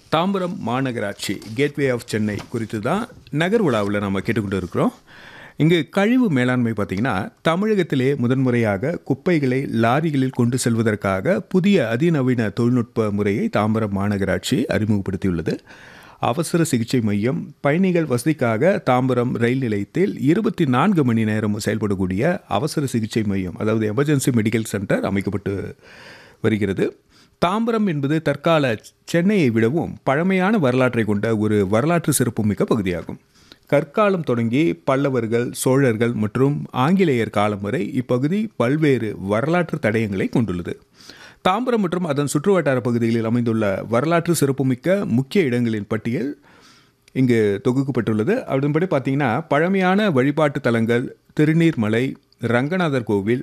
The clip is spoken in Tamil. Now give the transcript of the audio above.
தாம்பரம் மாநகராட்சி கேட்வே ஆஃப் சென்னை குறித்து தான் நகர் உலாவில் நம்ம கேட்டுக்கொண்டு இருக்கிறோம் இங்கு கழிவு மேலாண்மை பார்த்திங்கன்னா தமிழகத்திலே முதன்முறையாக குப்பைகளை லாரிகளில் கொண்டு செல்வதற்காக புதிய அதிநவீன தொழில்நுட்ப முறையை தாம்பரம் மாநகராட்சி அறிமுகப்படுத்தியுள்ளது அவசர சிகிச்சை மையம் பயணிகள் வசதிக்காக தாம்பரம் ரயில் நிலையத்தில் இருபத்தி நான்கு மணி நேரம் செயல்படக்கூடிய அவசர சிகிச்சை மையம் அதாவது எமர்ஜென்சி மெடிக்கல் சென்டர் அமைக்கப்பட்டு வருகிறது தாம்பரம் என்பது தற்கால சென்னையை விடவும் பழமையான வரலாற்றை கொண்ட ஒரு வரலாற்று சிறப்புமிக்க பகுதியாகும் கற்காலம் தொடங்கி பல்லவர்கள் சோழர்கள் மற்றும் ஆங்கிலேயர் காலம் வரை இப்பகுதி பல்வேறு வரலாற்று தடயங்களை கொண்டுள்ளது தாம்பரம் மற்றும் அதன் சுற்றுவட்டார பகுதிகளில் அமைந்துள்ள வரலாற்று சிறப்புமிக்க முக்கிய இடங்களின் பட்டியல் இங்கு தொகுக்கப்பட்டுள்ளது அதன்படி பார்த்தீங்கன்னா பழமையான வழிபாட்டு தலங்கள் திருநீர்மலை ரங்கநாதர் கோவில்